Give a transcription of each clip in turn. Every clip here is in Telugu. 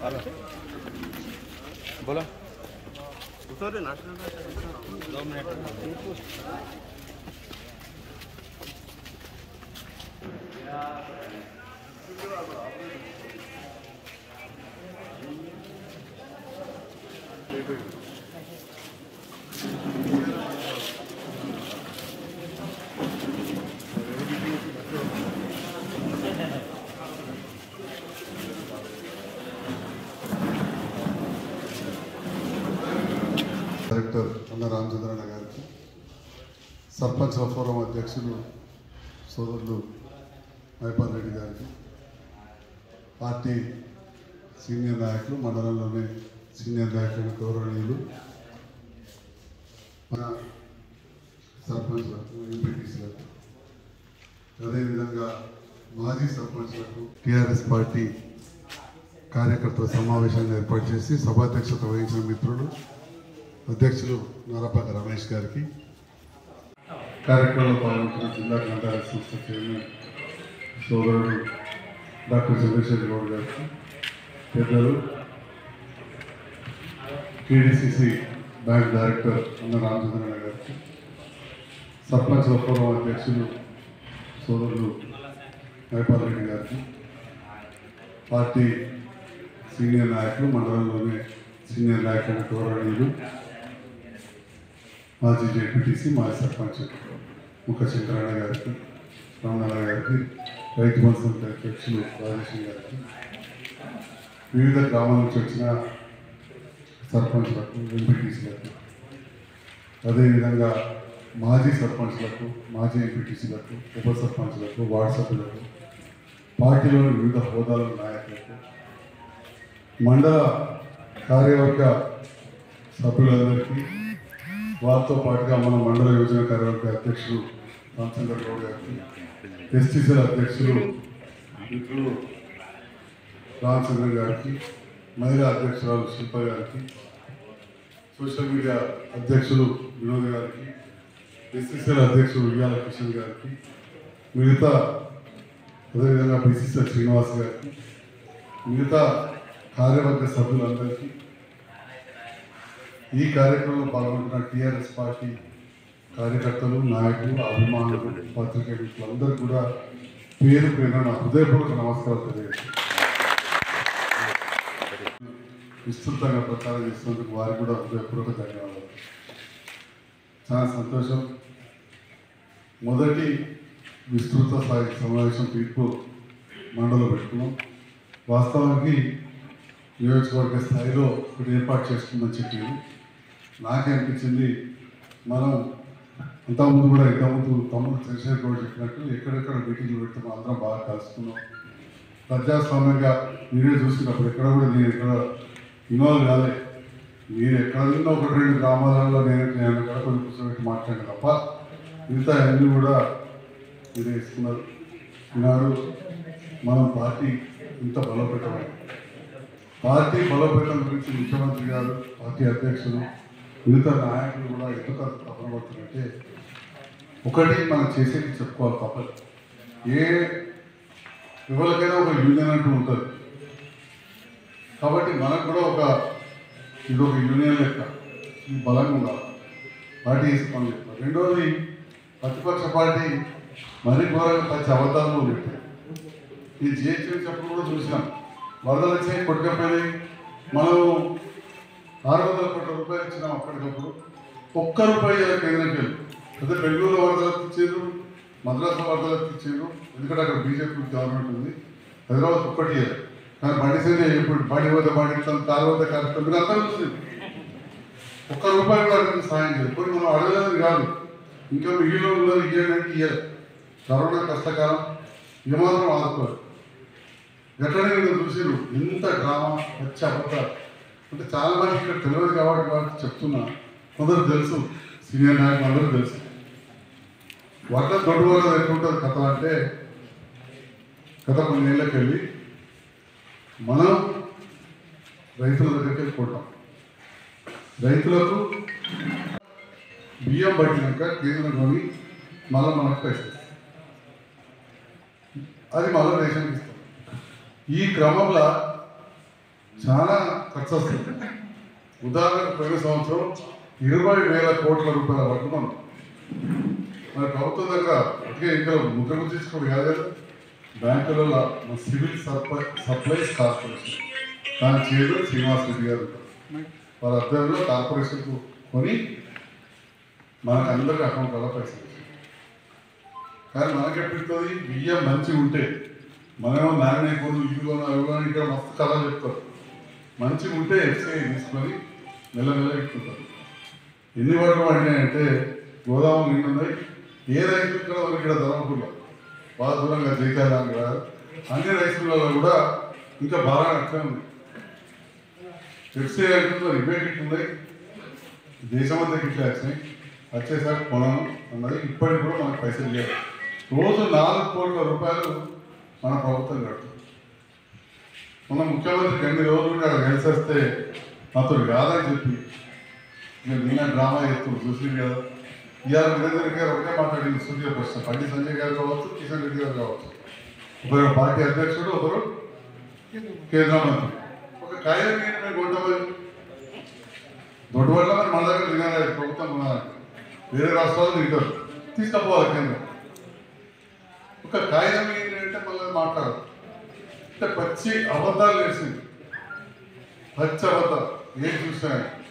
बोलो డైరెక్టర్ అన్న రామచంద్రన్న గారికి సర్పంచ్ల ఫోరం అధ్యక్షులు సోదరులు మైపాల్ రెడ్డి గారికి పార్టీ సీనియర్ నాయకులు మండలంలోనే సీనియర్ నాయకులు గౌరవనీయులు మన సర్పంచ్లకు ఎంపీటీసీలకు అదేవిధంగా మాజీ సర్పంచ్లకు టీఆర్ఎస్ పార్టీ కార్యకర్తల సమావేశాన్ని ఏర్పాటు చేసి సభాధ్యక్షత వహించిన మిత్రులు అధ్యక్షులు నారపాక రమేష్ గారికి కార్యక్రమంలో పాల్గొంటున్న జిల్లా గ్రంథాలయ సంస్థ చైర్మన్ సోదరుడు డాక్టర్ చంద్రశేఖర్ గౌడ్ గారికి పెద్దలు టీడీసీసీ బ్యాంక్ డైరెక్టర్ అన్న రామచంద్రన్న గారికి సర్పంచ్ ఫోరం అధ్యక్షులు సోదరులు మైపాల్ రెడ్డి గారికి పార్టీ సీనియర్ నాయకులు మండలంలోనే సీనియర్ నాయకులు గౌరవనీయులు మాజీ జెడ్పీటీసీ మాజీ సర్పంచ్ ముఖ చంద్రన్న గారికి రమణ గారికి రైతు బంధు అధ్యక్షులు రాజేశ్వరి గారికి వివిధ గ్రామాల నుంచి వచ్చిన సర్పంచ్లకు ఎంపీటీసీలకు అదేవిధంగా మాజీ సర్పంచ్లకు మాజీ ఎంపీటీసీలకు ఉప సర్పంచ్లకు వార్డు సభ్యులకు పార్టీలోని వివిధ హోదాల నాయకులకు మండల కార్యవర్గ సభ్యులందరికీ వారితో పాటుగా మన మండల యోజన కార్యవర్గ అధ్యక్షులు రామచంద్ర గౌడ్ గారికి ఎస్టీసీల అధ్యక్షులు మిత్రులు రామచంద్ర గారికి మహిళా అధ్యక్షురాలు శిల్ప గారికి సోషల్ మీడియా అధ్యక్షులు వినోద్ గారికి ఎస్సీసీల అధ్యక్షులు ఉయ్యాల కిషన్ గారికి మిగతా అదేవిధంగా బీసీసీఎల్ శ్రీనివాస్ గారికి మిగతా కార్యవర్గ సభ్యులందరికీ ఈ కార్యక్రమంలో పాల్గొంటున్న టీఆర్ఎస్ పార్టీ కార్యకర్తలు నాయకులు అభిమానులు పత్రికా మిత్రులందరూ కూడా పేరు పేరు నా హృదయపూర్వక నమస్కారాలు తెలియజేస్తాను విస్తృతంగా ప్రచారం చేసినందుకు వారికి కూడా హృదయపూర్వక ధన్యవాదాలు చాలా సంతోషం మొదటి విస్తృత స్థాయి సమావేశం తీర్పు మండలం పెట్టుకున్నాం వాస్తవానికి నియోజకవర్గ స్థాయిలో ఇప్పుడు ఏర్పాటు చేసుకుందని చెప్పింది నాకే అనిపించింది మనం అంతకుముందు కూడా ఇంతకుముందు తమ్ముడు చంద్రశేఖర్ గౌడ్ చెప్పినట్టు ఎక్కడెక్కడ మీటింగ్లు పెడతామో అందరం బాగా కలుసుకున్నాం ప్రజాస్వామ్యంగా మీరే చూసినప్పుడు ఎక్కడ కూడా నేను ఎక్కడ ఇన్వాల్వ్ కాలే మీరు ఎక్కడ ఉన్నా ఒక రెండు గ్రామాలలో నేను నేను కూడా కొన్ని కూర్చోబెట్టి మాట్లాడాను తప్ప మిగతా అన్నీ కూడా మీరు వేసుకున్నారు ఈనాడు మనం పార్టీ ఇంత బలోపేతమైంది పార్టీ బలోపేతం గురించి ముఖ్యమంత్రి గారు పార్టీ అధ్యక్షులు మిగతా నాయకులు కూడా ఎందుకు అంత తపన పడుతున్నారంటే ఒకటి మనం చేసేది చెప్పుకోవాలి తప్పదు ఏ ఎవరికైనా ఒక యూనియన్ అంటూ ఉంటుంది కాబట్టి మనకు కూడా ఒక ఇది ఒక యూనియన్ లెక్క ఇది బలంగా ఉండాలి పార్టీ చేసే పని చెప్పాలి రెండోది ప్రతిపక్ష పార్టీ మరీ ఘోరంగా పచ్చి అబద్ధాలు పెట్టారు ఈ జిహెచ్ఎంసీ కూడా చూసినాం వరదలు వచ్చాయి కొట్టుకపోయినాయి మనం ఆరు వందల కోట్ల రూపాయలు ఇచ్చినాం అప్పటికప్పుడు ఒక్క రూపాయి ఇలా కేంద్రంకి వెళ్ళి అదే బెంగళూరు వరదలకు ఇచ్చారు మద్రాసు వరదలకు ఇచ్చారు ఎందుకంటే అక్కడ బీజేపీ గవర్నమెంట్ ఉంది హైదరాబాద్ ఒక్కటి ఇయ్యారు. కానీ బండి సంజయ్ ఇప్పుడు బాడీ పోతే బాడీ ఇస్తాం కారు పోతే కారు ఇస్తాం మీరు అర్థం అవుతుంది ఒక్క రూపాయి కూడా అతనికి సాయం చేయదు పోనీ మనం అడగలేదు కాదు ఇంకా మిగిలిన వాళ్ళు ఇయ్యాలంటే ఇయ్యాలి కరోనా కష్టకాలం ఏమాత్రం ఆదుకోరు ఎట్లనే మీరు చూసారు ఎంత డ్రామా వచ్చి అబద్ధాలు అంటే చాలా మంది ఇక్కడ తెలియదు కాబట్టి కాబట్టి చెప్తున్నా కొందరు తెలుసు సీనియర్ నాయకులు అందరూ తెలుసు వడ్ల దొడ్డు వల్ల ఎట్లుంటుంది కథ అంటే గత కొన్ని ఏళ్ళకి వెళ్ళి మనం రైతుల దగ్గరికి వెళ్ళి కొట్టాం రైతులకు బియ్యం పట్టినాక కేంద్రం కొని మళ్ళీ మనకు పైసలు అది మళ్ళీ రేషన్కి ఇస్తాం ఈ క్రమంలో చాలా ఖర్చు వస్తుంది ఉదాహరణకు పోయిన సంవత్సరం ఇరవై వేల కోట్ల రూపాయల వరకు మనం మరి ప్రభుత్వం దగ్గర ఒకే ఇంకా ముద్ర గుర్తించుకోవడం కాదు కదా బ్యాంకులలో మన సివిల్ సప్లై సప్లైస్ కార్పొరేషన్ దాని చేతిలో శ్రీనివాస్ రెడ్డి గారు ఉంటారు. వారి అధ్వర్యంలో కార్పొరేషన్కు కొని మనకు అందరికి అకౌంట్ అలా పైసలు ఇచ్చారు. కానీ మనకి ఎప్పుడుతుంది బియ్యం మంచిగా ఉంటే మనమేమో నారాయణ కొను ఇదిగోను అవిగోను ఇక్కడ మస్తు కథలు చెప్తారు మంచిగా ఉంటే ఎఫ్సీఐ తీసుకొని మెల్లమెల్ల ఎక్కుతారు ఎన్ని వరకు పడినాయంటే గోదాములు నిండు ఉన్నాయి ఏ రైస్ మిల్లులో మనకి ఇక్కడ ధర్మపురంలో బాగా దూరంగా జైతారాం కదా అన్ని రైస్ మిల్లలో కూడా ఇంకా బాగా అట్లే ఉంది ఎఫ్సీఐ అంటుందో రిబేట్ ఉన్నాయి దేశమంతా ఇట్లా వచ్చినాయి వచ్చేసరికి కొనను అన్నది ఇప్పటికి కూడా మనకు పైసలు లేవు రోజు నాలుగు కోట్ల రూపాయలు మన ప్రభుత్వం కడుతుంది మన ముఖ్యమంత్రికి అన్ని రోజులు కూడా అక్కడ కలిసి వస్తే అతడు కాదని చెప్పి నేను నిన్న డ్రామా చేస్తున్నారు చూసి కదా ఇవాళ వీరేంద్ర గారు ఒకటే మాట్లాడింది సూర్య ప్రశ్న బండి సంజయ్ గారు కావచ్చు కిషన్ రెడ్డి గారు కావచ్చు ఒకరు పార్టీ అధ్యక్షుడు ఒకరు కేంద్ర మంత్రి ఒక కాయం మేము కొంతమంది దొడ్డువల్ల మరి మన దగ్గర తినాలి ప్రభుత్వం కొనాలి వేరే రాష్ట్రాలు తింటారు తీసుకపోవాలి కేంద్రం ఒక కాగితం ఏంటంటే మళ్ళీ మాట్లాడదు అంటే పచ్చి అబద్ధాలు వేసింది పచ్చి అబద్ధాలు ఏం చూసినా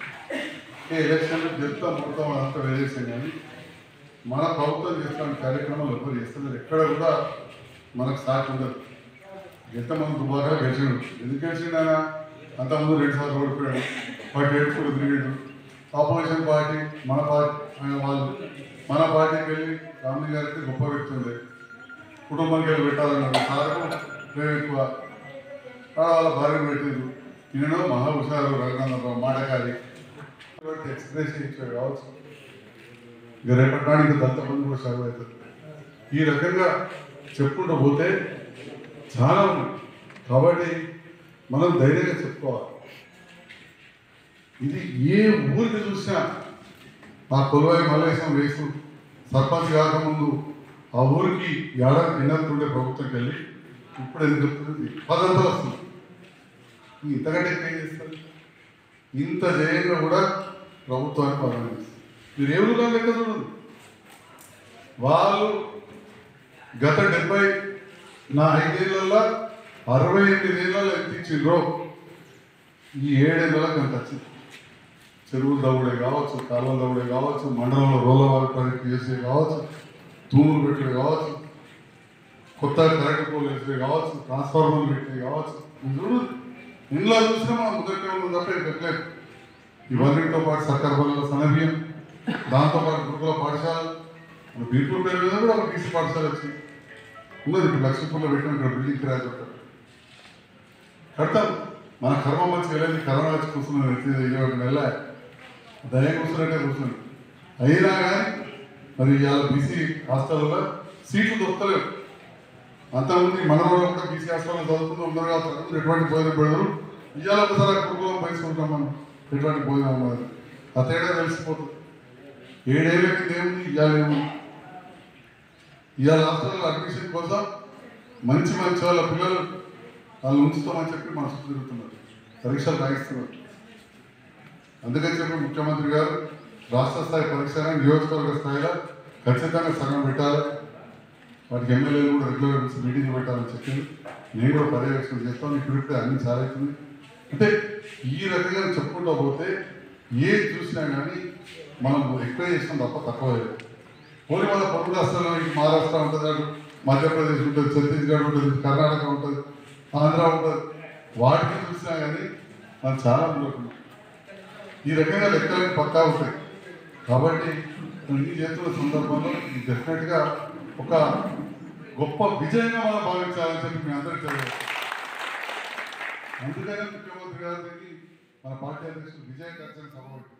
ఏ ఎలక్షన్లు గెలుస్తాం మొత్తం అంతా వేసేసాం కానీ మన ప్రభుత్వం చేస్తున్న కార్యక్రమాలు ఎవరు చేస్తున్నారు ఎక్కడ కూడా మనకు సాటి ఉండదు ఎంతమంది దుబారా గెలిచాడు ఎందుకు గెలిచిండు ఆయన అంతకుముందు రెండు సార్లు ఓడిపోయాడు వాటి ఏడుపుడు తిరిగాడు ఆపోజిషన్ పార్టీ మన పార్టీ ఆయన వాళ్ళు మన పార్టీకి వెళ్ళి గాంధీ గారికి గొప్ప వ్యక్తి ఉండే కుటుంబానికి వెళ్ళి పెట్టాలన్నారు సార్కు ప్రేమ ఎక్కువ ఆడ వాళ్ళ భార్యను పెట్టిండు ఈయన మహా హుషారు రఘునందరావు మాటకారి ఎక్స్ప్రెస్ ఇచ్చాడు కావచ్చు ఇక రేపటి నాడు ఇంకా దత్తమంది కూడా సర్వ్ అవుతుంది ఈ రకంగా చెప్పుకుంటూ పోతే చాలా ఉన్నాయి కాబట్టి మనం ధైర్యంగా చెప్పుకోవాలి ఇది ఏ ఊరికి చూసినా ఆ కొలువై మల్లేశం వేసు సర్పంచ్ కాకముందు ఆ ఊరికి ఏడాది ఎన్నెళ్తుండే ప్రభుత్వంకి వెళ్ళి ఇప్పుడు ఎందుకు చెప్తుంది పదంతా వస్తుంది ఇంతకంటే ఏం చేస్తారు ఇంత జయంగా కూడా ప్రభుత్వాన్ని పదవిస్తుంది మీరు ఏ ఊళ్ళో లెక్క చూడండి వాళ్ళు గత డెబ్బై నా ఐదేళ్లలో అరవై ఎనిమిది ఏళ్ళలో ఎంత ఇచ్చిండ్రో ఈ ఏడేళ్ళకి ఎంత వచ్చింది చెరువులు దవ్వుడే కావచ్చు కాలువలు దవ్వుడే కావచ్చు మండలంలో రోలవారి ప్రాజెక్ట్ చేసే కావచ్చు తూములు పెట్టే కావచ్చు కొత్త కరెంట్ పోల్ వేసే కావచ్చు ట్రాన్స్ఫార్మర్లు పెట్టే కావచ్చు మీరు చూడు ఇంట్లో చూసినా మనం ముద్దకే ఉంది తప్ప ఏం పెట్టలేదు ఇవన్నిటితో పాటు సర్కార్ బల్ల సనబియ్యం దాంతో పాటు గురుకుల పాఠశాల మన బీర్పూర్ పేరు మీద కూడా ఒక బీసీ పాఠశాల వచ్చింది ఉన్నది ఇప్పుడు లక్ష్మీపూర్లో పెట్టిన ఇక్కడ బిల్డింగ్ కిరాయి కట్టారు కడతాం మన కర్మ మంచి వెళ్ళింది కరోనా వచ్చి కూర్చున్నాం ఇరవై ఒక నెల దయ కూర్చున్నట్టే కూర్చున్నాం అయినా కానీ మరి ఇవాళ బీసీ హాస్టల్లో సీట్లు దొరకలేవు అంతకుముందు మన వాళ్ళు కూడా బీసీ హాస్టల్లో చదువుకుంటూ ఉన్నారు కాబట్టి ఎటువంటి భోజనం పెడతారు ఇవాళ ఒకసారి కుటుంబం పైసుకుంటాం మనం ఎటువంటి భోజనం ఉన్నది ఆ తేడా తెలిసిపోతుంది ఏడేళ్ళకి దేవుంది ఇవాళ ఏముంది ఇవాళ హాస్టల్లో అడ్మిషన్ కోసం మంచి మంచి వాళ్ళ పిల్లలు వాళ్ళు ఉంచుతామని చెప్పి మన చుట్టూ తిరుగుతున్నారు పరీక్షలు రాయిస్తున్నారు అందుకని చెప్పి ముఖ్యమంత్రి గారు రాష్ట్ర స్థాయి పరీక్ష నియోజకవర్గ స్థాయిలో ఖచ్చితంగా సగం పెట్టాలి వాటికి ఎమ్మెల్యేలు కూడా రెగ్యులర్ మీటింగ్ పెట్టాలని చెప్పి నేను కూడా పర్యవేక్షణ చేస్తాను ఇప్పుడు ఇప్పుడే అన్ని చాలా అవుతుంది అంటే ఈ రకంగా చెప్పుకుంటూ పోతే ఏది చూసినా కానీ మనం ఎక్కువ చేసినాం తప్ప తక్కువ లేదు పోనీ మన పొరుగు రాష్ట్రాల్లో ఈ మహారాష్ట్ర ఉంటుంది అటు మధ్యప్రదేశ్ ఉంటుంది ఛత్తీస్గఢ్ ఉంటుంది కర్ణాటక ఉంటుంది ఆంధ్ర ఉంటుంది వాటిని చూసినా కానీ మనం చాలా ముందుకున్నాం ఈ రకంగా లెక్కలు పక్కా ఉంటాయి కాబట్టి ఈ చేతుల సందర్భంలో ఇది డెఫినెట్గా ఒక గొప్ప విజయంగా మనం భావించాలని చెప్పి మీ అందరికీ తెలియదు అందుకనే ముఖ్యమంత్రి గారికి మన పార్టీ అధ్యక్షుడు విజయ కర్జన్ సభ పెట్టారు.